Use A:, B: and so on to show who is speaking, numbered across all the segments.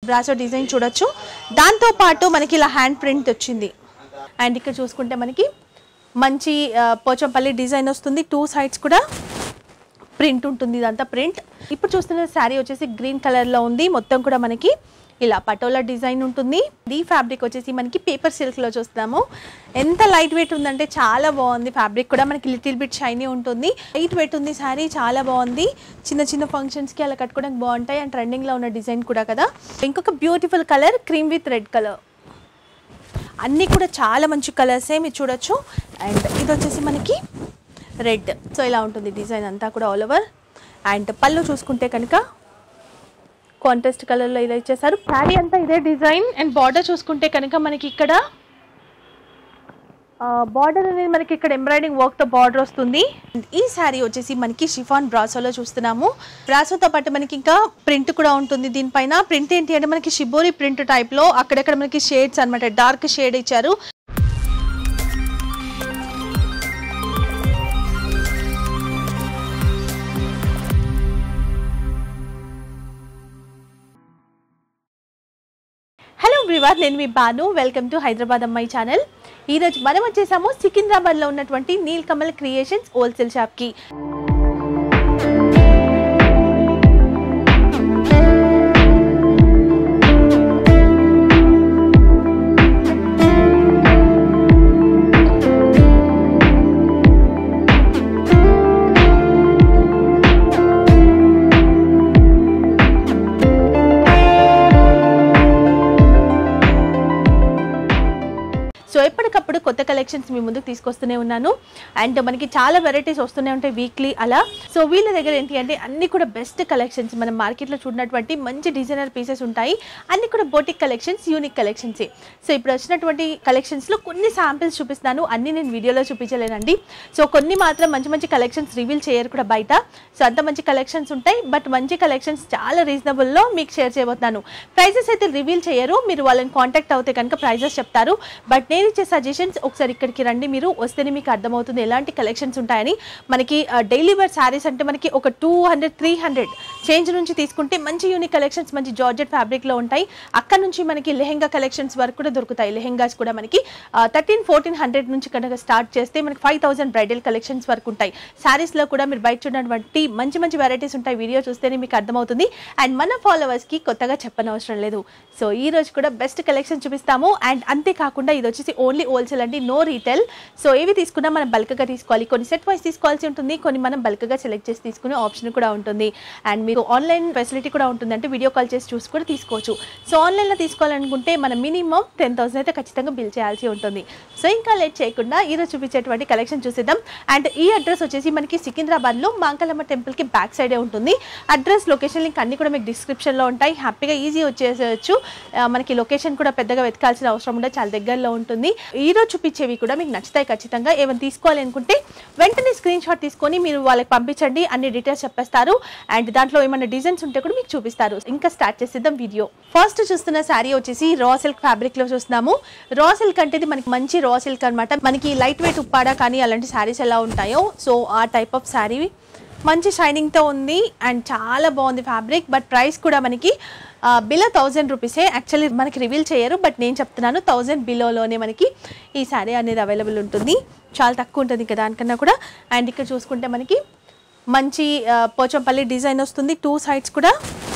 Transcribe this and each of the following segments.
A: brasso design చూడొచ్చు దాంతో పాటు మనకి ఇలా హ్యాండ్ ప్రింట్ వచ్చింది అండ్ ఇక్కడ చూసుకుంటే మనకి మంచి ఆ, పోచంపల్లి డిజైన్ వస్తుంది టూ సైడ్స్ కూడా ప్రింట్ ఉంటుంది ఇదంతా ప్రింట్ ఇప్పుడు చూస్తున్న శారీ వచ్చేసి గ్రీన్ కలర్లో ఉంది మొత్తం కూడా మనకి ఇలా పటోలా డిజైన్ ఉంటుంది ఈ ఫ్యాబ్రిక్ వచ్చేసి మనకి పేపర్ సిల్క్లో చూస్తున్నాము ఎంత లైట్ వెయిట్ ఉందంటే చాలా బాగుంది ఫ్యాబ్రిక్ కూడా మనకి లిటిల్ బిట్ షైనీ ఉంటుంది లైట్ వెయిట్ ఉంది శారీ చాలా బాగుంది చిన్న చిన్న ఫంక్షన్స్కి అలా కట్టుకోవడానికి బాగుంటాయి అండ్ ట్రెండింగ్లో ఉన్న డిజైన్ కూడా కదా ఇంకొక beautiful colour cream with red colour అన్నీ కూడా చాలా మంచి కలర్సే మీరు చూడొచ్చు అండ్ ఇది వచ్చేసి మనకి రెడ్ సో ఇలా ఉంటుంది డిజైన్ అంతా కూడా ఆల్ ఓవర్ అండ్ పళ్ళు చూసుకుంటే కనుక కాంట్రాస్ట్ కలర్లో ఇలా ఇచ్చేసారు శారీ అంతా ఇదే డిజైన్ అండ్ బార్డర్ చూసుకుంటే కనుక మనకి ఇక్కడ బార్డర్ అనేది మనకి ఇక్కడ ఎంబ్రాయిడింగ్ వర్క్తో బార్డర్ వస్తుంది And ఈ శారీ వచ్చేసి మనకి షిఫాన్ బ్రాసోలో చూస్తున్నాము బ్రాసోతో పాటు మనకి ఇంకా ప్రింట్ కూడా ఉంటుంది దీనిపైన ప్రింట్ ఏంటి అంటే మనకి షిబోరి ప్రింట్ టైప్లో అక్కడక్కడ మనకి షేడ్స్ అన్నమాట డార్క్ షేడ్ ఇచ్చారు హలో బ్రివార్ నేను మీ బాను వెల్కమ్ టు హైదరాబాద్ అమ్మాయి ఛానల్ ఈరోజు మనం వచ్చేసాము సికింద్రాబాద్లో ఉన్నటువంటి నీల్ కమల్ క్రియేషన్స్ హోల్సేల్ షాప్కి సో ఎప్పటికప్పుడు కొత్త కలెక్షన్స్ మీ ముందుకు తీసుకొస్తూనే ఉన్నాను అండ్ మనకి చాలా వెరైటీస్ వస్తూనే ఉంటాయి వీక్లీ అలా సో వీళ్ళ దగ్గర ఏంటి అంటే అన్ని కూడా బెస్ట్ కలెక్షన్స్ మనం మార్కెట్లో చూడనటువంటి మంచి డిజైనర్ పీసెస్ ఉంటాయి అన్ని కూడా boutique collections unique collections so ఇప్పుడు వచ్చినటువంటి కలెక్షన్స్లో కొన్ని శాంపిల్స్ చూపిస్తాను అన్ని నేను వీడియోలో చూపించలేనండి సో కొన్ని మాత్రం మంచి మంచి కలెక్షన్స్ రివీల్ చేయరు కూడా బయట సో అంత మంచి కలెక్షన్స్ ఉంటాయి బట్ మంచి కలెక్షన్స్ చాలా రీజనబుల్లో మీకు షేర్ చేయబోతున్నాను ప్రైజెస్ అయితే రివీల్ చేయరు మీరు వాళ్ళని కాంటాక్ట్ అవుతే కనుక ప్రైజెస్ చెప్తారు బట్ నేను ఇచ్చే సజెషన్స్ ఒకసారి ఇక్కడికి రండి మీరు వస్తేనే మీకు అర్థమవుతుంది ఎలాంటి కలెక్షన్స్ ఉంటాయని మనకి డైలీ వేర్ శారీస్ అంటే మనకి ఒక two hundred three hundred change నుంచి తీసుకుంటే మంచి యూనిక్ కలెక్షన్స్ మంచి జార్జెట్ ఫ్యాబ్రిక్లో ఉంటాయి అక్కడ నుంచి మనకి లెహెంగా కలెక్షన్స్ వరకు కూడా దొరుకుతాయి లెహెంగాస్ కూడా మనకి థర్టీన్ ఫోర్టీన్ హండ్రెడ్ నుంచి కనుక స్టార్ట్ చేస్తే మనకి ఫైవ్ థౌసండ్ బ్రైడల్ కలెక్షన్స్ వరకు ఉంటాయి శారీస్లో కూడా మీరు బయట చూడటువంటి మంచి మంచి వెరైటీస్ ఉంటాయి వీడియో చూస్తేనే మీకు అర్థమవుతుంది అండ్ మన ఫాలోవర్స్కి కొత్తగా చెప్పనవసరం లేదు సో ఈ రోజు కూడా బెస్ట్ కలెక్షన్ చూపిస్తాము అండ్ అంతేకాకుండా ఇది వచ్చేసి ఓన్లీ హోల్సేల్ అండి నో రీటైల్ సో ఏవి తీసుకున్నా మనం బల్క్గా తీసుకోవాలి కొన్ని సెట్ వైస్ తీసుకోవాల్సి ఉంటుంది కొన్ని మనం బల్క్గా సెలెక్ట్ చేసి తీసుకునే ఆప్షన్ కూడా ఉంటుంది అండ్ మీకు ఆన్లైన్ ఫెసిలిటీ కూడా ఉంటుంది అంటే వీడియో కాల్ చేసి చూసి కూడా తీసుకోవచ్చు సో ఆన్లైన్లో తీసుకోవాలనుకుంటే మనం మినిమం టెన్ థౌసండ్ అయితే ఖచ్చితంగా బిల్ చేయాల్సి ఉంటుంది సో ఇంకా లేట్ చేయకుండా ఈరోజు చూపించేటువంటి కలెక్షన్ చూసేద్దాం అండ్ ఈ అడ్రస్ వచ్చేసి మనకి సికింద్రాబాద్లో మాంకలమ్మ టెంపుల్కి బ్యాక్ సైడే ఉంటుంది అడ్రస్ లొకేషన్ లింక్ అన్ని కూడా మీకు డిస్క్రిప్షన్లో ఉంటాయి హ్యాపీగా ఈజీ వచ్చేసేయచ్చు ఆ, మనకి లొకేషన్ కూడా పెద్దగా వెతకాల్సిన అవసరం ఉండదు చాలా దగ్గరలో ఉంటుంది ఈ రోజు చూపించేవి కూడా మీకు నచ్చుతాయి ఖచ్చితంగా ఏమైనా తీసుకోవాలి అనుకుంటే వెంటనే స్క్రీన్ షాట్ తీసుకొని మీరు వాళ్ళకి పంపించండి అన్ని డీటెయిల్స్ చెప్పేస్తారు అండ్ దాంట్లో ఏమైనా డిజైన్స్ ఉంటే కూడా మీకు చూపిస్తారు ఇంకా స్టార్ట్ చేసేద్దాం వీడియో ఫస్ట్ చూస్తున్న శారీ వచ్చేసి రా సిల్క్ ఫ్యాబ్రిక్ లో చూస్తున్నాము రా సిల్క్ అంటే ఇది మనకి మంచి రా సిల్క్ అన్నమాట మనకి లైట్ వెయిట్ ఉప్పాడా కానీ అలాంటి శారీస్ ఎలా ఉంటాయో సో ఆ టైప్ ఆఫ్ శారీ మంచి షైనింగ్తో ఉంది అండ్ చాలా బాగుంది ఫ్యాబ్రిక్ బట్ ప్రైస్ కూడా మనకి బిలో థౌజండ్ రూపీసే యాక్చువల్లీ మనకి రివీల్ చేయరు బట్ నేను చెప్తున్నాను థౌజండ్ బిలోలోనే మనకి ఈ శారీ అనేది అవైలబుల్ ఉంటుంది చాలా తక్కువ ఉంటుంది ఇంకా దానికన్నా కూడా అండ్ ఇక్కడ చూసుకుంటే మనకి మంచి ఆ, పోచంపల్లి డిజైన్ వస్తుంది టూ సైడ్స్ కూడా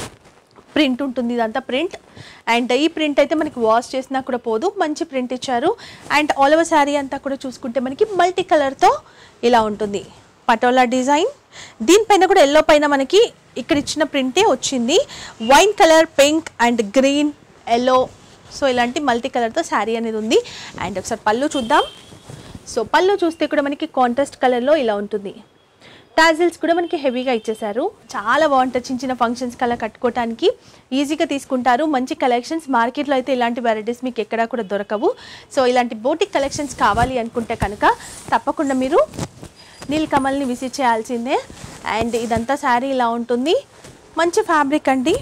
A: ప్రింట్ ఉంటుంది ఇదంతా ప్రింట్ అండ్ ఈ ప్రింట్ అయితే మనకి వాష్ చేసినా కూడా పోదు మంచి ప్రింట్ ఇచ్చారు అండ్ ఆల్ ఓవర్ శారీ అంతా కూడా చూసుకుంటే మనకి మల్టీ కలర్తో ఇలా ఉంటుంది పటోలా డిజైన్ దీనిపైన కూడా ఎల్లో పైన మనకి ఇక్కడ ఇచ్చిన ప్రింటే వచ్చింది wine colour pink and green yellow so ఇలాంటి మల్టీ కలర్తో శారీ అనేది ఉంది అండ్ ఒకసారి పళ్ళు చూద్దాం సో పళ్ళు చూస్తే కూడా మనకి కాంట్రాస్ట్ కలర్లో ఇలా ఉంటుంది టాజిల్స్ కూడా మనకి హెవీగా ఇచ్చేసారు చాలా బాగుంటుంది చిన్న చిన్న ఫంక్షన్స్ కల్లా కట్టుకోవడానికి ఈజీగా తీసుకుంటారు మంచి కలెక్షన్స్ మార్కెట్లో అయితే ఇలాంటి వెరైటీస్ మీకు ఎక్కడా కూడా దొరకవు సో ఇలాంటి బోటిక్ కలెక్షన్స్ కావాలి అనుకుంటే కనుక తప్పకుండా మీరు నీల్ కమల్ని విజిట్ చేయాల్సిందే అండ్ ఇదంతా శారీ ఇలా ఉంటుంది మంచి ఫ్యాబ్రిక్ అండి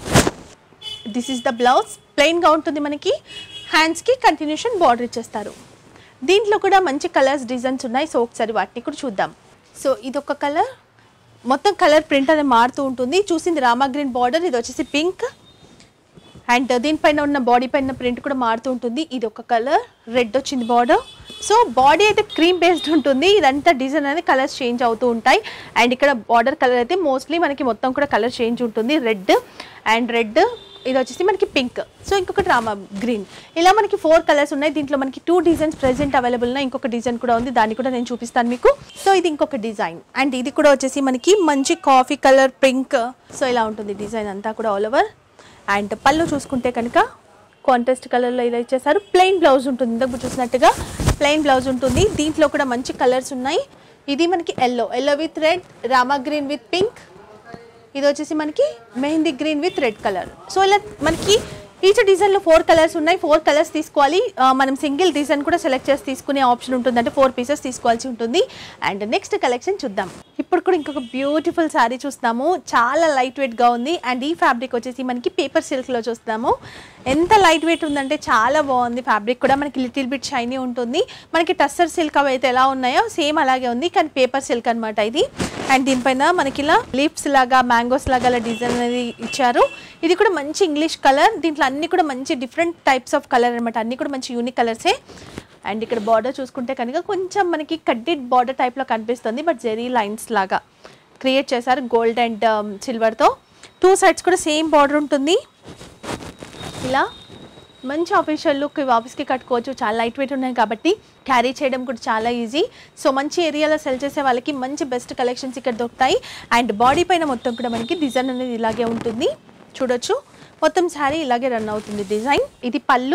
A: దిస్ ఈస్ ద బ్లౌజ్ ప్లెయిన్గా ఉంటుంది మనకి హ్యాండ్స్కి కంటిన్యూషన్ బార్డర్ ఇచ్చేస్తారు దీంట్లో కూడా మంచి కలర్స్ డిజైన్స్ ఉన్నాయి సో ఒకసారి వాటిని కూడా చూద్దాం సో ఇదొక కలర్ మొత్తం కలర్ ప్రింట్ అనేది మారుతూ ఉంటుంది చూసింది రామా గ్రీన్ బార్డర్ ఇది వచ్చేసి పింక్ అండ్ దీనిపైన ఉన్న బాడీ పైన ప్రింట్ కూడా మారుతూ ఉంటుంది ఇది ఒక కలర్ రెడ్ వచ్చింది బార్డర్ సో బాడీ అయితే క్రీమ్ బేస్డ్ ఉంటుంది ఇదంతా డిజైన్ అనేది కలర్స్ చేంజ్ అవుతూ ఉంటాయి అండ్ ఇక్కడ బార్డర్ కలర్ అయితే మోస్ట్లీ మనకి మొత్తం కూడా కలర్ చేంజ్ ఉంటుంది రెడ్ అండ్ రెడ్ ఇది వచ్చేసి మనకి పింక్ సో ఇంకొకటి రామా గ్రీన్ ఇలా మనకి ఫోర్ కలర్స్ ఉన్నాయి దీంట్లో మనకి టూ డిజైన్స్ ప్రెసెంట్ అవైలబుల్ ఉన్నాయి ఇంకొక డిజైన్ కూడా ఉంది దాన్ని కూడా నేను చూపిస్తాను మీకు సో ఇది ఇంకొక డిజైన్ అండ్ ఇది కూడా వచ్చేసి మనకి మంచి కాఫీ కలర్ పింక్ సో ఇలా ఉంటుంది డిజైన్ అంతా కూడా ఆల్ ఓవర్ అండ్ పళ్ళు చూసుకుంటే కనుక కాంట్రాస్ట్ కలర్లో ఇలా ఇచ్చేసారు ప్లెయిన్ బ్లౌజ్ ఉంటుంది ఇంతకు చూసినట్టుగా ప్లెయిన్ బ్లౌజ్ ఉంటుంది దీంట్లో కూడా మంచి కలర్స్ ఉన్నాయి ఇది మనకి yellow yellow with red Rama green with pink ఇది వచ్చేసి మనకి mehendi green with red colour so ఇలా మనకి ఈచ్ డిజైన్లో ఫోర్ కలర్స్ ఉన్నాయి ఫోర్ కలర్స్ తీసుకోవాలి ఆ, మనం సింగిల్ డిజైన్ కూడా సెలెక్ట్ చేసి తీసుకునే ఆప్షన్ ఉంటుంది అంటే ఫోర్ పీసెస్ తీసుకోవాల్సి ఉంటుంది అండ్ నెక్స్ట్ కలెక్షన్ చూద్దాం ఇప్పుడు కూడా ఇంకొక బ్యూటిఫుల్ శారీ చూస్తున్నాము చాలా లైట్ వెయిట్గా ఉంది అండ్ ఈ ఫ్యాబ్రిక్ వచ్చేసి మనకి పేపర్ సిల్క్లో చూస్తున్నాము ఎంత లైట్ వెయిట్ ఉందంటే చాలా బాగుంది ఫ్యాబ్రిక్ కూడా మనకి లిటిల్ బిట్ షైనీ ఉంటుంది మనకి టస్సర్ సిల్క్ అవి అయితే ఎలా ఉన్నాయో సేమ్ అలాగే ఉంది కానీ పేపర్ సిల్క్ అనమాట ఇది అండ్ దీనిపైన మనకి ఇలా లీప్స్ లాగా మ్యాంగోస్ లాగా అలా డిజైన్ అనేది ఇచ్చారు ఇది కూడా మంచి ఇంగ్లీష్ కలర్ దీంట్లో అన్ని కూడా మంచి డిఫరెంట్ టైప్స్ ఆఫ్ కలర్ అనమాట అన్ని కూడా మంచి యూనిక్ కలర్సే అండ్ ఇక్కడ బార్డర్ చూసుకుంటే కనుక కొంచెం మనకి కడ్డిడ్ బార్డర్ టైప్లో కనిపిస్తుంది బట్ జెరీ లైన్స్ లాగా క్రియేట్ చేశారు గోల్డ్ అండ్ సిల్వర్తో టూ సైడ్స్ కూడా సేమ్ బార్డర్ ఉంటుంది ఇలా మంచి ఆఫీషియల్ లుక్ ఇవి ఆఫీస్కి కట్టుకోవచ్చు చాలా లైట్ వెయిట్ ఉన్నాయి కాబట్టి క్యారీ చేయడం కూడా చాలా ఈజీ సో మంచి ఏరియాలో సెల్ చేసే వాళ్ళకి మంచి బెస్ట్ కలెక్షన్స్ ఇక్కడ దొరుకుతాయి అండ్ బాడీ పైన మొత్తం కూడా మనకి డిజైన్ అనేది ఇలాగే ఉంటుంది చూడొచ్చు మొత్తం శారీ ఇలాగే రన్ అవుతుంది డిజైన్ ఇది పళ్ళు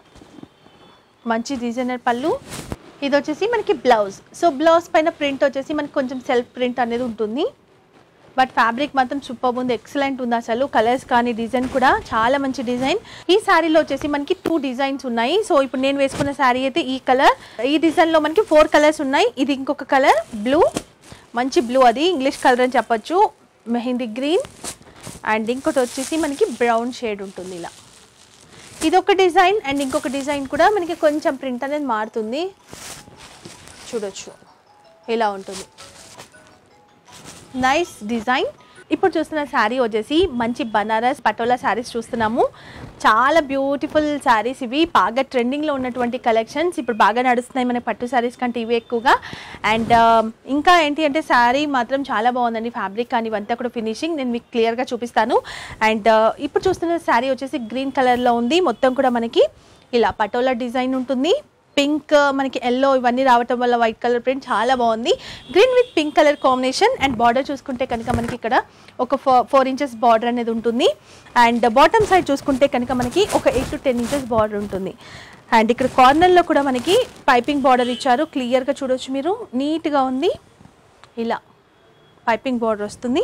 A: మంచి డిజైనర్ పళ్ళు ఇది వచ్చేసి మనకి బ్లౌజ్ సో బ్లౌజ్ పైన ప్రింట్ వచ్చేసి మనకి కొంచెం సెల్ఫ్ ప్రింట్ అనేది ఉంటుంది బట్ ఫ్యాబ్రిక్ మాత్రం సూపర్ ఉంది ఎక్సలెంట్ ఉంది అసలు కలర్స్ కానీ డిజైన్ కూడా చాలా మంచి డిజైన్ ఈ శారీలో వచ్చేసి మనకి టూ డిజైన్స్ ఉన్నాయి సో ఇప్పుడు నేను వేసుకున్న శారీ అయితే ఈ కలర్ ఈ డిజైన్లో మనకి ఫోర్ కలర్స్ ఉన్నాయి ఇది ఇంకొక కలర్ బ్లూ మంచి బ్లూ అది ఇంగ్లీష్ కలర్ అని చెప్పొచ్చు మెహందీ గ్రీన్ అండ్ ఇంకోటి వచ్చేసి మనకి బ్రౌన్ షేడ్ ఉంటుంది ఇలా ఇది ఒక డిజైన్ అండ్ ఇంకొక డిజైన్ కూడా మనకి కొంచెం ప్రింట్ అనేది మారుతుంది చూడొచ్చు ఇలా ఉంటుంది నైస్ డిజైన్ ఇప్పుడు చూస్తున్న శారీ వచ్చేసి మంచి బనారస్ పటోలా శారీస్ చూస్తున్నాము చాలా బ్యూటిఫుల్ శారీస్ ఇవి బాగా ట్రెండింగ్లో ఉన్నటువంటి కలెక్షన్స్ ఇప్పుడు బాగా నడుస్తున్నాయి మన పట్టు శారీస్ కంటే ఇవి ఎక్కువగా అండ్ ఇంకా ఏంటి అంటే శారీ మాత్రం చాలా బాగుందండి ఫ్యాబ్రిక్ కానీ ఇవంతా కూడా ఫినిషింగ్ నేను మీకు క్లియర్గా చూపిస్తాను అండ్ ఇప్పుడు చూస్తున్న శారీ వచ్చేసి గ్రీన్ కలర్లో ఉంది మొత్తం కూడా మనకి ఇలా పటోలా డిజైన్ ఉంటుంది పింక్ మనకి ఎల్లో ఇవన్నీ రావటం వల్ల వైట్ కలర్ ప్రింట్ చాలా బాగుంది green with pink colour combination and border చూసుకుంటే కనుక మనకి ఇక్కడ ఒక ఫోర్ ఫోర్ ఇంచెస్ బార్డర్ అనేది ఉంటుంది అండ్ బాటమ్ సైడ్ చూసుకుంటే కనుక మనకి ఒక eight to ten inches border ఉంటుంది అండ్ ఇక్కడ కార్నర్లో కూడా మనకి పైపింగ్ బార్డర్ ఇచ్చారు క్లియర్గా చూడొచ్చు మీరు నీట్గా ఉంది ఇలా పైపింగ్ బార్డర్ వస్తుంది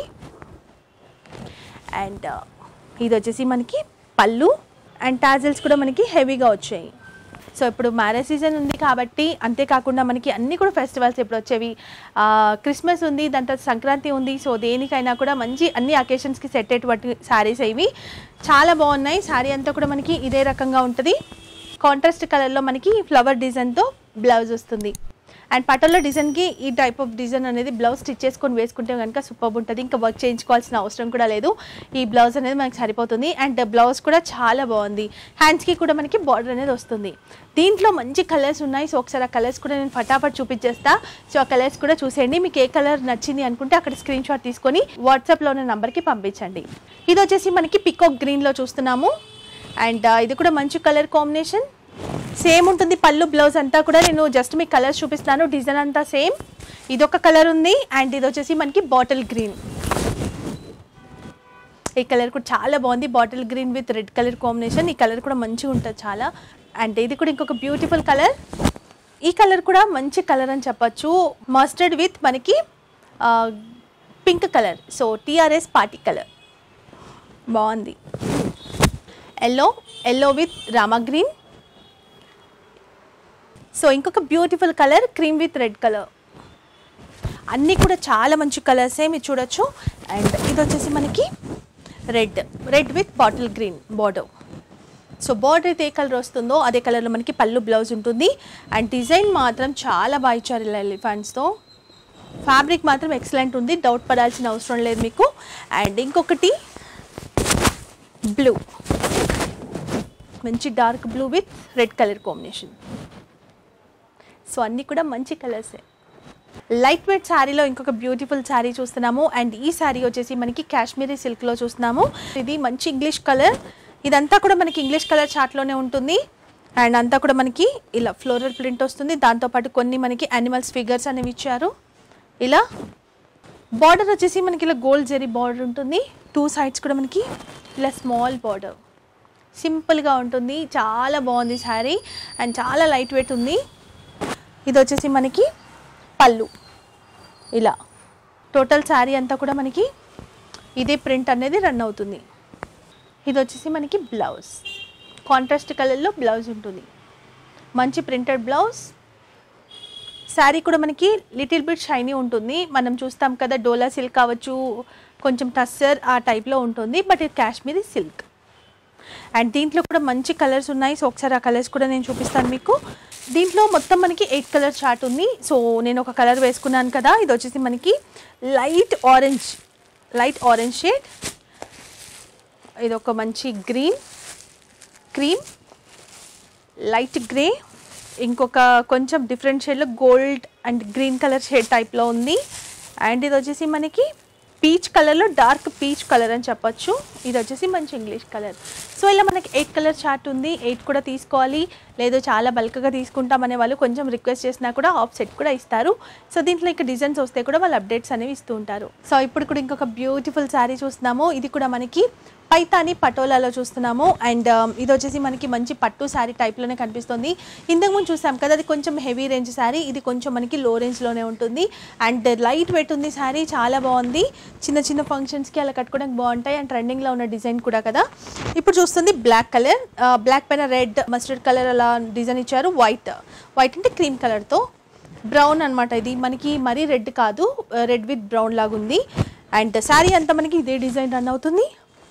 A: అండ్ ఇది వచ్చేసి మనకి పళ్ళు అండ్ టాజల్స్ కూడా మనకి హెవీగా వచ్చాయి సో ఇప్పుడు మ్యారేజ్ సీజన్ ఉంది కాబట్టి అంతేకాకుండా మనకి అన్ని కూడా ఫెస్టివల్స్ ఇప్పుడు వచ్చేవి ఆ, క్రిస్మస్ ఉంది దాని తర్వాత సంక్రాంతి ఉంది సో దేనికైనా కూడా మంచి అన్ని అకేషన్స్కి సెట్ అయ్యేటువంటి శారీస్ ఇవి చాలా బాగున్నాయి శారీ అంతా కూడా మనకి ఇదే రకంగా ఉంటుంది కాంట్రాస్ట్ కలర్లో మనకి ఫ్లవర్ డిజైన్తో బ్లౌజ్ వస్తుంది అండ్ పటోలా డిజైన్కి ఈ టైప్ ఆఫ్ డిజైన్ అనేది బ్లౌజ్ స్టిచ్ చేసుకొని వేసుకుంటే కనుక సూపర్ ఉంటుంది ఇంకా వర్క్ చేయించుకోవాల్సిన అవసరం కూడా లేదు ఈ బ్లౌజ్ అనేది మనకి సరిపోతుంది అండ్ బ్లౌజ్ కూడా చాలా బాగుంది హ్యాండ్స్కి కూడా మనకి బార్డర్ అనేది వస్తుంది దీంట్లో మంచి కలర్స్ ఉన్నాయి సో ఒకసారి ఆ కలర్స్ కూడా నేను ఫటాఫట్ చూపించేస్తా సో ఆ కలర్స్ కూడా చూసేయండి మీకు ఏ కలర్ నచ్చింది అనుకుంటే అక్కడ స్క్రీన్ షాట్ తీసుకొని వాట్సాప్లో ఉన్న నెంబర్కి పంపించండి ఇది వచ్చేసి మనకి పికాక్ గ్రీన్లో చూస్తున్నాము అండ్ ఇది కూడా మంచి కలర్ కాంబినేషన్ సేమ్ ఉంటుంది పళ్ళు బ్లౌజ్ అంతా కూడా నేను జస్ట్ మీకు కలర్స్ చూపిస్తాను డిజైన్ అంతా సేమ్ ఇది ఒక కలర్ ఉంది అండ్ ఇది వచ్చేసి మనకి బాటిల్ గ్రీన్ ఈ కలర్ కూడా చాలా బాగుంది bottle green with red colour combination ఈ కలర్ కూడా మంచిగా ఉంటుంది చాలా అండ్ ఇది కూడా ఇంకొక బ్యూటిఫుల్ కలర్ ఈ కలర్ కూడా మంచి కలర్ అని చెప్పొచ్చు మస్టర్డ్ విత్ మనకి pink colour so TRS party colour బాగుంది yellow yellow with Rama green so ఇంకొక beautiful colour cream with red colour అన్నీ కూడా చాలా మంచి కలర్సే మీరు చూడొచ్చు అండ్ ఇది వచ్చేసి మనకి red red with bottle green border so border అయితే ఏ కలర్ వస్తుందో అదే కలర్లో మనకి పళ్ళు బ్లౌజ్ ఉంటుంది అండ్ డిజైన్ మాత్రం చాలా బాగా ఇచ్చారు ఇలా ఎలిఫెంట్స్తో ఫ్యాబ్రిక్ మాత్రం ఎక్సలెంట్ ఉంది డౌట్ పడాల్సిన అవసరం లేదు మీకు అండ్ ఇంకొకటి బ్లూ మంచి dark blue with red colour combination so అన్నీ కూడా మంచి కలర్సే లైట్ వెయిట్ శారీలో ఇంకొక బ్యూటిఫుల్ శారీ చూస్తున్నాము అండ్ ఈ శారీ వచ్చేసి మనకి కాశ్మీరీ సిల్క్లో చూస్తున్నాము ఇది మంచి ఇంగ్లీష్ కలర్ ఇదంతా కూడా మనకి ఇంగ్లీష్ కలర్ చార్ట్లోనే ఉంటుంది అండ్ అంతా కూడా మనకి ఇలా ఫ్లోరల్ ప్రింట్ వస్తుంది దాంతోపాటు కొన్ని మనకి యానిమల్స్ ఫిగర్స్ అనేవి ఇచ్చారు ఇలా బార్డర్ వచ్చేసి మనకి ఇలా గోల్డ్ జెరీ బార్డర్ ఉంటుంది టూ సైడ్స్ కూడా మనకి ఇలా స్మాల్ బార్డర్ సింపుల్గా ఉంటుంది చాలా బాగుంది శారీ అండ్ చాలా లైట్ వెయిట్ ఉంది ఇది వచ్చేసి మనకి పళ్ళు ఇలా టోటల్ శారీ అంతా కూడా మనకి ఇదే ప్రింట్ అనేది రన్ అవుతుంది ఇది వచ్చేసి మనకి బ్లౌజ్ కాంట్రాస్ట్ కలర్లో బ్లౌజ్ ఉంటుంది మంచి ప్రింటెడ్ బ్లౌజ్ శారీ కూడా మనకి లిటిల్ బిట్ షైనీ ఉంటుంది మనం చూస్తాం కదా డోలా సిల్క్ కావచ్చు కొంచెం టస్సర్ ఆ టైప్లో ఉంటుంది బట్ ఇది కాశ్మీరీ సిల్క్ అండ్ దీంట్లో కూడా మంచి కలర్స్ ఉన్నాయి సో ఒకసారి ఆ కలర్స్ కూడా నేను చూపిస్తాను మీకు దీంట్లో మొత్తం మనకి ఎయిట్ కలర్ చార్ట్ ఉంది సో నేను ఒక కలర్ వేసుకున్నాను కదా ఇది వచ్చేసి మనకి light orange light orange shade ఇది ఒక మంచి గ్రీన్ క్రీమ్ లైట్ గ్రే ఇంకొక కొంచెం డిఫరెంట్ షేడ్లో gold and green colour shade టైప్లో ఉంది అండ్ ఇది వచ్చేసి మనకి పీచ్ కలర్లో డార్క్ పీచ్ కలర్ అని చెప్పొచ్చు ఇది వచ్చేసి మంచి ఇంగ్లీష్ కలర్ సో ఇలా మనకి ఎయిట్ కలర్ చార్ట్ ఉంది ఎయిట్ కూడా తీసుకోవాలి లేదు చాలా బల్క్గా తీసుకుంటాం అనే వాళ్ళు కొంచెం రిక్వెస్ట్ చేసినా కూడా ఆఫ్ సెట్ కూడా ఇస్తారు సో దీంట్లో ఇంకా డిజైన్స్ వస్తే కూడా వాళ్ళు అప్డేట్స్ అనేవి ఇస్తూ ఉంటారు సో ఇప్పుడు కూడా ఇంకొక బ్యూటిఫుల్ శారీ చూస్తున్నాము ఇది కూడా మనకి పైతాని పటోలాలో చూస్తున్నాము అండ్ ఇది వచ్చేసి మనకి మంచి పట్టు శారీ టైప్లోనే కనిపిస్తుంది ఇంతకుముందు చూసాం కదా అది కొంచెం హెవీ రేంజ్ శారీ ఇది కొంచెం మనకి లో రేంజ్లోనే ఉంటుంది అండ్ లైట్ వెయిట్ ఉంది శారీ చాలా బాగుంది చిన్న చిన్న ఫంక్షన్స్కి అలా కట్టుకోవడానికి బాగుంటాయి అండ్ ట్రెండింగ్లో ఉన్న డిజైన్ కూడా కదా ఇప్పుడు చూస్తుంది బ్లాక్ కలర్ బ్లాక్ పైన రెడ్ మస్టర్డ్ కలర్ అలా డిజైన్ ఇచ్చారు వైట్ వైట్ అంటే క్రీమ్ కలర్తో బ్రౌన్ అన్నమాట ఇది మనకి మరీ రెడ్ కాదు రెడ్ విత్ బ్రౌన్ లాగా ఉంది అండ్ శారీ అంతా మనకి ఇదే డిజైన్ రన్ అవుతుంది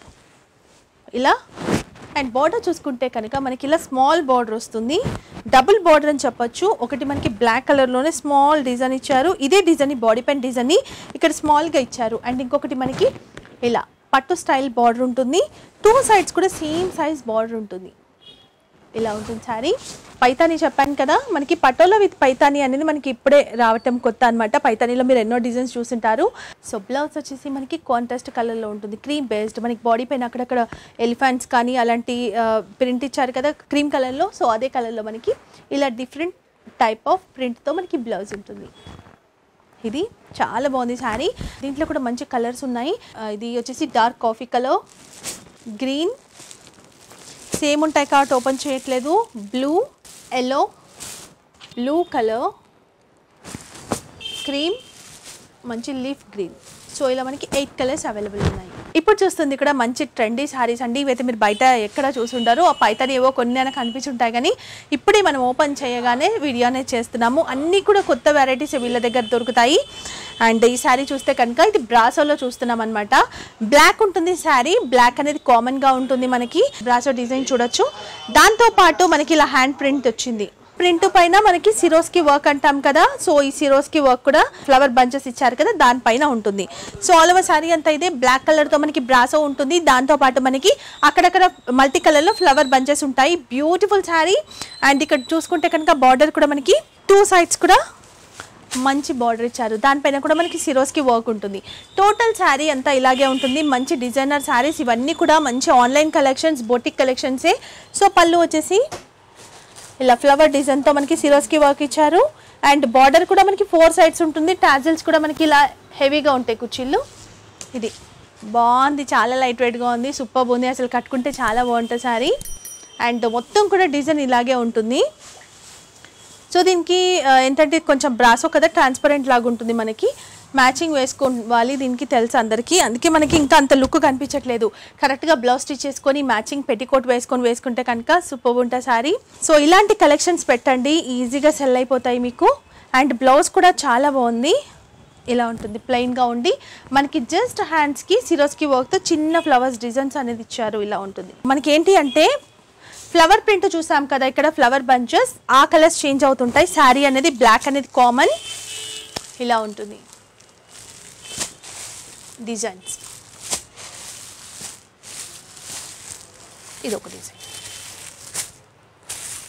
A: ఇలా అండ్ బార్డర్ చూసుకుంటే కనుక మనకి ఇలా స్మాల్ బార్డర్ వస్తుంది డబుల్ బార్డర్ అని చెప్పొచ్చు ఒకటి మనకి బ్లాక్ కలర్లోనే స్మాల్ డిజైన్ ఇచ్చారు ఇదే డిజైన్ బాడీ పెన్ డిజైన్ ఇక్కడ స్మాల్గా ఇచ్చారు అండ్ ఇంకొకటి మనకి ఇలా పట్టు స్టైల్ బార్డర్ ఉంటుంది టూ సైడ్స్ కూడా సేమ్ సైజ్ బార్డర్ ఉంటుంది ఇలా ఉంటుంది శారీ పైతాని చెప్పాను కదా మనకి పటోలా విత్ పైతాని అనేది మనకి ఇప్పుడే రావటం కొత్త అనమాట పైతానీలో మీరు ఎన్నో డిజైన్స్ చూసింటారు సో బ్లౌజ్ వచ్చేసి మనకి కాంట్రాస్ట్ కలర్లో ఉంటుంది క్రీమ్ బేస్డ్ మనకి బాడీ పైన అక్కడక్కడ ఎలిఫెంట్స్ కానీ అలాంటి ప్రింట్ ఇచ్చారు కదా క్రీమ్ కలర్లో సో అదే కలర్లో మనకి ఇలా డిఫరెంట్ టైప్ ఆఫ్ ప్రింట్తో మనకి బ్లౌజ్ ఉంటుంది ఇది చాలా బాగుంది శారీ దీంట్లో కూడా మంచి కలర్స్ ఉన్నాయి ఆ, ఇది వచ్చేసి dark coffee colour green same ఉంటాయి కాబట్టి ఓపెన్ చేయట్లేదు blue yellow blue colour cream మంచి లీఫ్ గ్రీన్ సో ఇలా మనకి ఎయిట్ కలర్స్ అవైలబుల్ ఉన్నాయి ఇప్పుడు చూస్తుంది ఇక్కడ మంచి ట్రెండీ శారీస్ అండి ఇవైతే మీరు బయట ఎక్కడ చూసుంటారు ఆ పైతని ఏవో కొన్ని అయినా కనిపించుంటాయి కానీ ఇప్పుడే మనం ఓపెన్ చేయగానే వీడియో అనేది చేస్తున్నాము అన్నీ కూడా కొత్త వెరైటీస్ వీళ్ళ దగ్గర దొరుకుతాయి అండ్ ఈ శారీ చూస్తే కనుక ఇది బ్రాసోలో చూస్తున్నాం అనమాట బ్లాక్ ఉంటుంది శారీ బ్లాక్ అనేది కామన్గా ఉంటుంది మనకి బ్రాసో డిజైన్ చూడొచ్చు దాంతో పాటు మనకి ఇలా హ్యాండ్ ప్రింట్ వచ్చింది ప్రింట్ పైన మనకి సిరోస్కి వర్క్ అంటాం కదా సో ఈ సిరోస్కి వర్క్ కూడా ఫ్లవర్ బంచెస్ ఇచ్చారు కదా దానిపైన ఉంటుంది సో ఆల్ ఓవర్ సారీ అంతా ఇదే బ్లాక్ కలర్తో మనకి బ్రాసో ఉంటుంది దాంతో పాటు మనకి అక్కడక్కడ మల్టీ కలర్లో ఫ్లవర్ బంచెస్ ఉంటాయి బ్యూటిఫుల్ శారీ అండ్ ఇక్కడ చూసుకుంటే కనుక బార్డర్ కూడా మనకి టూ సైడ్స్ కూడా మంచి బార్డర్ ఇచ్చారు దానిపైన కూడా మనకి సిరోస్కి వర్క్ ఉంటుంది టోటల్ శారీ అంతా ఇలాగే ఉంటుంది మంచి డిజైనర్ శారీస్ ఇవన్నీ కూడా మంచి ఆన్లైన్ కలెక్షన్స్ బొటిక్ కలెక్షన్సే సో పళ్ళు వచ్చేసి ఇలా ఫ్లవర్ డిజైన్తో మనకి సిరోస్కి వర్క్ ఇచ్చారు అండ్ బార్డర్ కూడా మనకి ఫోర్ సైడ్స్ ఉంటుంది టాజిల్స్ కూడా మనకి ఇలా హెవీగా ఉంటాయి కుర్చీలు ఇది బాగుంది చాలా లైట్ వెయిట్గా ఉంది సూపర్ ఉంది అసలు కట్టుకుంటే చాలా బాగుంటుంది సారీ అండ్ మొత్తం కూడా డిజైన్ ఇలాగే ఉంటుంది సో దీనికి ఆ, ఏంటంటే ఇది కొంచెం బ్రాసో కదా ట్రాన్స్పరెంట్ లాగా ఉంటుంది మనకి మ్యాచింగ్ వేసుకోవాలి దీనికి తెలుసు అందరికీ అందుకే మనకి ఇంకా అంత లుక్ కనిపించట్లేదు కరెక్ట్గా బ్లౌజ్ స్టిచ్ చేసుకొని మ్యాచింగ్ పెట్టికోట్ వేసుకొని వేసుకుంటే కనుక సూపర్ ఉంటుంది సారీ సో ఇలాంటి కలెక్షన్స్ పెట్టండి ఈజీగా సెల్ అయిపోతాయి మీకు అండ్ బ్లౌజ్ కూడా చాలా బాగుంది ఇలా ఉంటుంది ప్లెయిన్గా ఉండి మనకి జస్ట్ హ్యాండ్స్కి సిరోస్కి వర్క్తో చిన్న ఫ్లవర్స్ డిజైన్స్ అనేది ఇచ్చారు ఇలా ఉంటుంది మనకి ఏంటి అంటే ఫ్లవర్ ప్రింట్ చూసాం కదా ఇక్కడ ఫ్లవర్ బంచెస్ ఆ కలర్స్ చేంజ్ అవుతుంటాయి శారీ అనేది బ్లాక్ అనేది కామన్ ఇలా ఉంటుంది డిజైన్స్ ఇది ఒక డిజైన్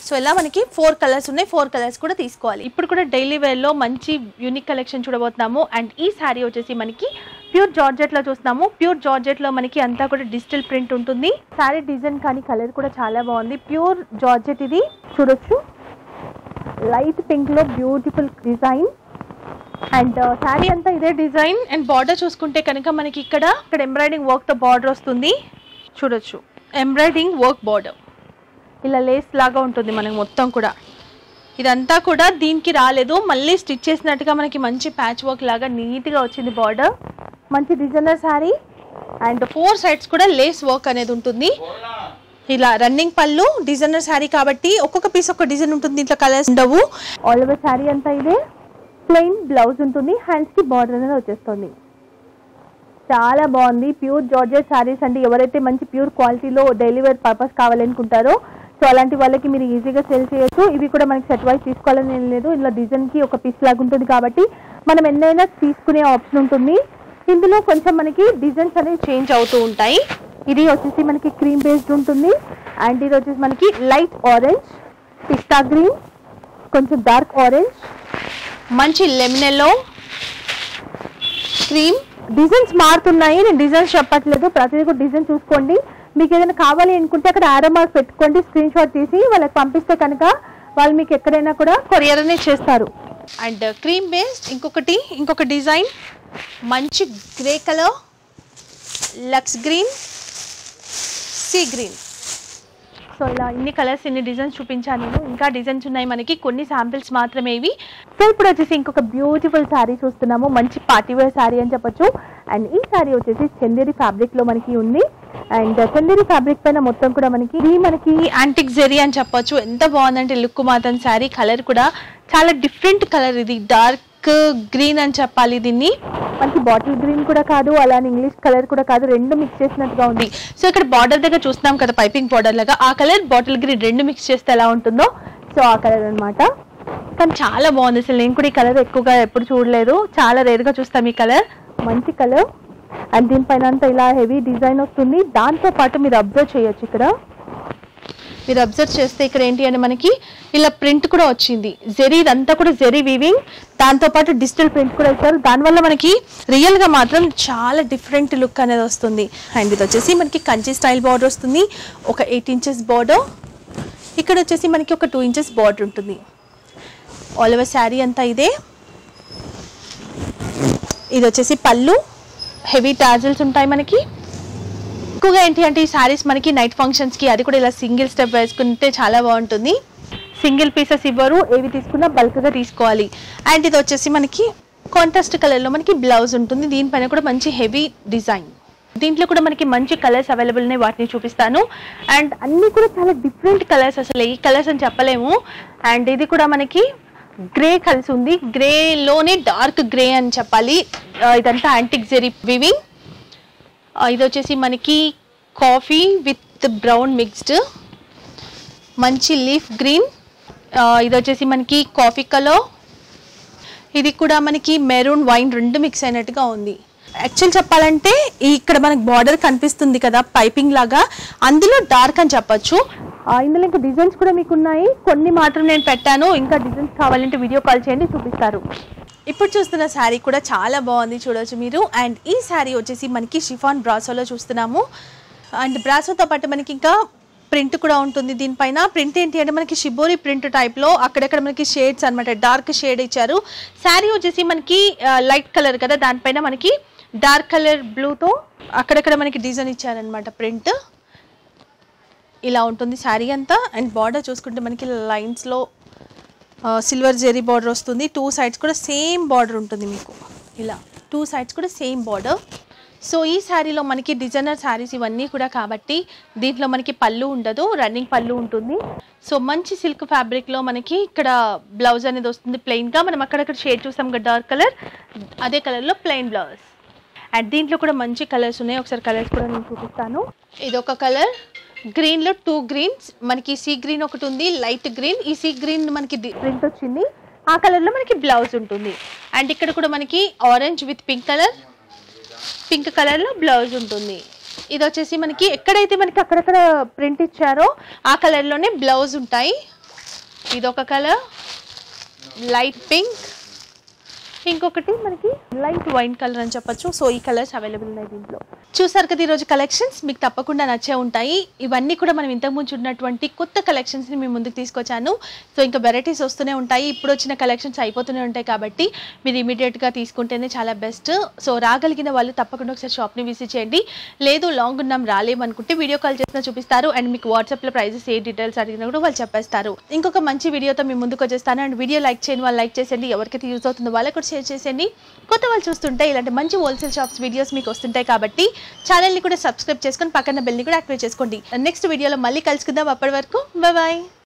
A: సో ఇలా మనకి ఫోర్ కలర్స్ ఉన్నాయి ఫోర్ కలర్స్ కూడా తీసుకోవాలి ఇప్పుడు కూడా డైలీ వేర్లో మంచి యూనిక్ కలెక్షన్ చూడబోతున్నాము అండ్ ఈ శారీ వచ్చేసి మనకి ప్యూర్ జార్జెట్లో చూస్తున్నాము ప్యూర్ జార్జెట్లో మనకి అంతా కూడా డిజిటల్ ప్రింట్ ఉంటుంది శారీ డిజైన్ కానీ కలర్ కూడా చాలా బాగుంది ప్యూర్ జార్జెట్ ఇది చూడొచ్చు లైట్ పింక్లో బ్యూటిఫుల్ డిజైన్ అండ్ శారీ అంతా ఇదే డిజైన్ అండ్ బార్డర్ చూసుకుంటే కనుక మనకి ఇక్కడ ఇక్కడ ఎంబ్రాయిడింగ్ వర్క్తో బార్డర్ వస్తుంది చూడొచ్చు ఎంబ్రాయిడింగ్ వర్క్ బార్డర్ ఇలా లేస్ లాగా ఉంటుంది మనకి మొత్తం కూడా ఇదంతా కూడా దీనికి రాలేదు మళ్ళీ స్టిచ్ చేసినట్టుగా మనకి మంచి ప్యాచ్ వర్క్ లాగా నీట్గా వచ్చింది బార్డర్ మంచి designer sari and four sides కూడా లేస్ వర్క్ అనేది ఉంటుంది ఇలా రన్నింగ్ పళ్ళు డిజైనర్ శారీ కాబట్టి ఒక్కొక్క పీస్ ఒక్క డిజైన్ ఉంటుంది ఇంట్లో కలర్స్ ఉండవు ఆల్ ఓవర్ శారీ అంతా ఇదే ప్లెయిన్ బ్లౌజ్ ఉంటుంది హ్యాండ్స్ కి బార్డర్ అనేది వచ్చేస్తుంది చాలా బాగుంది ప్యూర్ జార్జెట్ శారీస్ అంటే ఎవరైతే మంచి ప్యూర్ క్వాలిటీలో డైలీ వేర్ పర్పస్ కావాలనుకుంటారో సో అలాంటి వాళ్ళకి మీరు ఈజీగా సెల్ చేయొచ్చు ఇవి కూడా మనకి సెట్ వైజ్ తీసుకోవాలని ఏం లేదు ఇలా డిజైన్ కి ఒక పీస్ లాగా ఉంటుంది కాబట్టి మనం ఎన్నైనా తీసుకునే ఆప్షన్ ఉంటుంది ఇందులో కొంచెం మనకి డిజైన్స్ అనేవి చేంజ్ అవుతూ ఉంటాయి ఇది వచ్చేసి మనకి క్రీమ్ బేస్డ్ ఉంటుంది అండ్ ఇది వచ్చేసి మనకి లైట్ ఆరెంజ్ పిస్తా గ్రీన్ కొంచెం డార్క్ ఆరెంజ్ మంచి లెమనెల్లో క్రీమ్ డిజైన్స్ మారుతున్నాయి నేను డిజైన్స్ చెప్పట్లేదు ప్రతిదీ కూడా డిజైన్ చూసుకోండి మీకు ఏదైనా కావాలి అనుకుంటే అక్కడ ఆరో మార్క్ పెట్టుకోండి స్క్రీన్ షాట్ తీసి వాళ్ళకి పంపిస్తే కనుక వాళ్ళు మీకు ఎక్కడైనా కూడా కొరియర్ అనేది చేస్తారు అండ్ క్రీమ్ బేస్డ్ ఇంకొకటి ఇంకొక డిజైన్ మంచి గ్రే కలర్ లక్స్ గ్రీన్ సీ గ్రీన్ సో ఇలా ఇన్ని కలర్స్ ఇన్ని డిజైన్స్ చూపించాను నేను ఇంకా డిజైన్స్ ఉన్నాయి మనకి కొన్ని శాంపిల్స్ మాత్రమే ఇవి సో ఇప్పుడు వచ్చేసి ఇంకొక బ్యూటిఫుల్ శారీ చూస్తున్నాము మంచి పార్టీ వేర్ శారీ అని చెప్పొచ్చు అండ్ ఈ శారీ వచ్చేసి చందేరి ఫ్యాబ్రిక్ లో మనకి ఉంది అండ్ చందేరి ఫ్యాబ్రిక్ పైన మొత్తం కూడా మనకి ఇది మనకి యాంటిక్ జెరీ అని చెప్పొచ్చు ఎంత బాగుందంటే లుక్ మాత్రం శారీ కలర్ కూడా చాలా డిఫరెంట్ కలర్ ఇది డార్క్ గ్రీన్ అని చెప్పాలి దీన్ని మనకి బాటిల్ గ్రీన్ కూడా కాదు అలానే ఇంగ్లీష్ కలర్ కూడా కాదు రెండు మిక్స్ చేసినట్టుగా ఉంది సో ఇక్కడ బార్డర్ దగ్గర చూస్తున్నాం కదా పైపింగ్ బార్డర్ లాగా ఆ కలర్ బాటిల్ గ్రీన్ రెండు మిక్స్ చేస్తే ఎలా ఉంటుందో సో ఆ కలర్ అన్నమాట కానీ చాలా బాగుంది అసలు నేను కూడా ఈ కలర్ ఎక్కువగా ఎప్పుడు చూడలేదు చాలా రేర్గా చూస్తాం ఈ కలర్ మంచి కలర్ అండ్ దీనిపైన అంతా ఇలా హెవీ డిజైన్ వస్తుంది దాంతో పాటు మీరు అబ్జర్వ్ చేయొచ్చు ఇక్కడ మీరు అబ్జర్వ్ చేస్తే ఇక్కడ ఏంటి అంటే మనకి ఇలా ప్రింట్ కూడా వచ్చింది జెరీ ఇదంతా కూడా జెరీ వీవింగ్ దాంతో పాటు డిజిటల్ ప్రింట్ కూడా ఇచ్చారు దానివల్ల మనకి రియల్ గా మాత్రం చాలా డిఫరెంట్ లుక్ అనేది వస్తుంది అండ్ ఇది వచ్చేసి మనకి కంచి స్టైల్ బార్డర్ వస్తుంది ఒక ఎయిట్ ఇంచెస్ బార్డర్ ఇక్కడ వచ్చేసి మనకి ఒక టూ ఇంచెస్ బార్డర్ ఉంటుంది ఆల్ ఓవర్ శారీ అంతా ఇదే ఇది వచ్చేసి పళ్ళు హెవీ టాజిల్స్ ఉంటాయి మనకి ఎక్కువగా ఏంటి అంటే ఈ శారీస్ మనకి నైట్ ఫంక్షన్స్ కి అది కూడా ఇలా సింగిల్ స్టెప్ వేసుకుంటే చాలా బాగుంటుంది సింగిల్ పీసెస్ ఇవ్వరు ఏవి తీసుకున్నా బల్క్ గా తీసుకోవాలి అండ్ ఇది వచ్చేసి మనకి కాంట్రాస్ట్ కలర్ లో మనకి బ్లౌజ్ ఉంటుంది దీనిపైన కూడా మంచి హెవీ డిజైన్ దీంట్లో కూడా మనకి మంచి కలర్స్ అవైలబుల్ ఉన్నాయి వాటిని చూపిస్తాను అండ్ అన్ని కూడా చాలా డిఫరెంట్ కలర్స్ అసలు ఈ కలర్స్ అని చెప్పలేము అండ్ ఇది కూడా మనకి గ్రే కలిసి ఉంది గ్రేలోనే డార్క్ గ్రే అని చెప్పాలి ఆ, ఇదంతా యాంటిక్ జెరీ వివింగ్ ఆ, ఇది వచ్చేసి మనకి కాఫీ విత్ బ్రౌన్ మిక్స్డ్ మంచి లీఫ్ గ్రీన్ ఆ, ఇది వచ్చేసి మనకి కాఫీ కలర్ ఇది కూడా మనకి మెరూన్ వైన్ రెండు మిక్స్ అయినట్టుగా ఉంది యాక్చువల్ చెప్పాలంటే ఈ ఇక్కడ మనకి బార్డర్ కనిపిస్తుంది కదా పైపింగ్ లాగా అందులో డార్క్ అని చెప్పొచ్చు ఆ, ఇందులో ఇంకా డిజైన్స్ కూడా మీకు ఉన్నాయి కొన్ని మాత్రం నేను పెట్టాను ఇంకా డిజైన్స్ కావాలంటే వీడియో కాల్ చేయండి చూపిస్తారు ఇప్పుడు చూస్తున్న శారీ కూడా చాలా బాగుంది చూడొచ్చు మీరు అండ్ ఈ శారీ వచ్చేసి మనకి షిఫాన్ బ్రాసోలో చూస్తున్నాము అండ్ బ్రాసోతో పాటు మనకి ఇంకా ప్రింట్ కూడా ఉంటుంది దీనిపైన ప్రింట్ ఏంటి అంటే మనకి షిబోరి ప్రింట్ టైప్లో అక్కడక్కడ మనకి షేడ్స్ అన్నమాట డార్క్ షేడ్ ఇచ్చారు శారీ వచ్చేసి మనకి లైట్ కలర్ కదా దానిపైన మనకి డార్క్ కలర్ బ్లూతో అక్కడక్కడ మనకి డిజైన్ ఇచ్చారనమాట ప్రింట్ ఇలా ఉంటుంది శారీ అంతా అండ్ బార్డర్ చూసుకుంటే మనకి లైన్స్లో సిల్వర్ జెరీ బార్డర్ వస్తుంది టూ సైడ్స్ కూడా సేమ్ బార్డర్ ఉంటుంది మీకు ఇలా టూ సైడ్స్ కూడా సేమ్ బార్డర్ సో ఈ శారీలో మనకి డిజైనర్ శారీస్ ఇవన్నీ కూడా కాబట్టి దీంట్లో మనకి పళ్ళు ఉండదు రన్నింగ్ పళ్ళు ఉంటుంది సో మంచి సిల్క్ ఫ్యాబ్రిక్లో మనకి ఇక్కడ బ్లౌజ్ అనేది వస్తుంది ప్లెయిన్గా మనం అక్కడక్కడ షేడ్ చూసాం కదా డార్క్ కలర్ అదే కలర్లో ప్లెయిన్ బ్లౌజ్ అండ్ దీంట్లో కూడా మంచి కలర్స్ ఉన్నాయి ఒకసారి కలర్స్ కూడా నేను చూపిస్తాను ఇది ఒక కలర్ గ్రీన్ లో టూ గ్రీన్స్ మనకి సీ గ్రీన్ ఒకటి ఉంది లైట్ గ్రీన్ ఈ సీ గ్రీన్ మనకి ప్రింట్ వచ్చింది ఆ కలర్ లో మనకి బ్లౌజ్ ఉంటుంది అండ్ ఇక్కడ కూడా మనకి orange with pink colour pink colour లో బ్లౌజ్ ఉంటుంది ఇది వచ్చేసి మనకి ఎక్కడైతే మనకి అక్కడక్కడ ప్రింట్ ఇచ్చారో ఆ కలర్ లోనే బ్లౌజ్ ఉంటాయి ఇదొక కలర్ లైట్ పింక్ ఇంకొకటి మనకి లైట్ వైన్ కలర్ అని చెప్పొచ్చు సో ఈ కలర్స్ అవైలబుల్ ఉన్నాయి దీంట్లో చూసారు కదా ఈరోజు కలెక్షన్స్ మీకు తప్పకుండా నచ్చే ఉంటాయి ఇవన్నీ కూడా మనం ఇంతకుముందు చూడనటువంటి కొత్త కలెక్షన్స్ని మీ ముందుకు తీసుకొచ్చాను సో ఇంకా వెరైటీస్ వస్తూనే ఉంటాయి ఇప్పుడు వచ్చిన కలెక్షన్స్ అయిపోతూనే ఉంటాయి కాబట్టి మీరు ఇమీడియట్గా తీసుకుంటేనే చాలా బెస్ట్ సో రాగలిగిన వాళ్ళు తప్పకుండా ఒకసారి షాప్ని విజిట్ చేయండి లేదు లాంగ్ ఉన్నాం రాలేమనుకుంటే వీడియో కాల్ చేసినా చూపిస్తారు అండ్ మీకు వాట్సాప్లో ప్రైజెస్ ఏ డీటెయిల్స్ అడిగినా కూడా వాళ్ళు చెప్పేస్తారు ఇంకొక మంచి వీడియోతో మీ ముందుకు వచ్చేస్తాను అండ్ వీడియో లైక్ చేయని వాళ్ళు లైక్ చేసేయండి ఎవరికైతే యూజ్ అవుతుందో వాళ్ళకి కూడా షేర్ చేసేయండి కొత్త వాళ్ళు చూస్తుంటే ఇలాంటి మంచి హోల్సేల్ షాప్స్ వీడియోస్ మీకు వస్తుంటాయి కాబట్టి ఛానల్ని కూడా సబ్స్క్రైబ్ చేసుకొని పక్కన బెల్ని కూడా యాక్టివేట్ చేసుకోండి నెక్స్ట్ వీడియోలో మళ్ళీ కలుసుకుందాం అప్పటి వరకు బాయ్